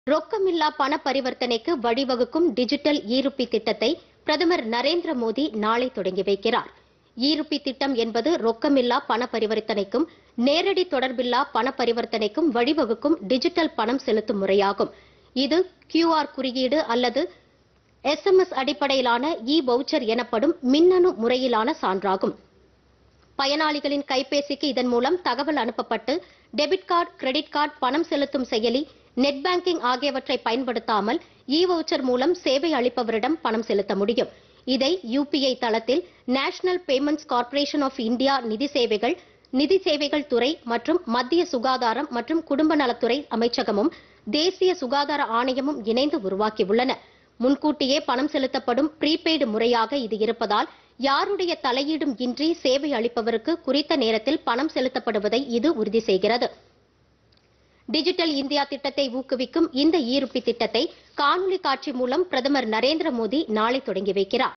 ரொக்கமில்லா பண பரிவர்த்தனைக்கு வழிவகுக்கும் டிஜிட்டல் ஈருப்பி திட்டத்தை பிரதமர் நரேந்திர மோடி நாளை தொடங்கி வைக்கிறார் ஈருப்பி திட்டம் என்பது ரொக்கமில்லா பண பரிவர்த்தனைக்கும் நேரடி தொடர்பில்லா பண பரிவர்த்தனைக்கும் வழிவகுக்கும் டிஜிட்டல் பணம் செலுத்தும் முறையாகும் இது கியூஆர் குறியீடு அல்லது எஸ்எம்எஸ் அடிப்படையிலான இ வவுச்சர் எனப்படும் மின்னணு முறையிலான சான்றாகும் பயனாளிகளின் கைபேசிக்கு இதன் மூலம் தகவல் அனுப்பப்பட்டு டெபிட் கார்டு கிரெடிட் கார்டு பணம் செலுத்தும் செயலி நெட் பேங்கிங் ஆகியவற்றை பயன்படுத்தாமல் இ வவுச்சர் மூலம் சேவை அளிப்பவரிடம் பணம் செலுத்த முடியும் இதை யுபிஐ தளத்தில் National Payments Corporation of India நிதி சேவைகள் நிதி சேவைகள் துறை மற்றும் மத்திய சுகாதாரம் மற்றும் குடும்ப நலத்துறை அமைச்சகமும் தேசிய சுகாதார ஆணையமும் இணைந்து உருவாக்கியுள்ளன முன்கூட்டியே பணம் செலுத்தப்படும் ப்ரீபெய்டு முறையாக இது இருப்பதால் யாருடைய தலையீடும் இன்றி சேவை அளிப்பவருக்கு குறித்த நேரத்தில் பணம் செலுத்தப்படுவதை இது உறுதி செய்கிறது டிஜிட்டல் இந்தியா திட்டத்தை ஊக்குவிக்கும் இந்த ஈருப்பி திட்டத்தை காணொலி காட்சி மூலம் பிரதமர் நரேந்திர மோடி நாளை தொடங்கி வைக்கிறார்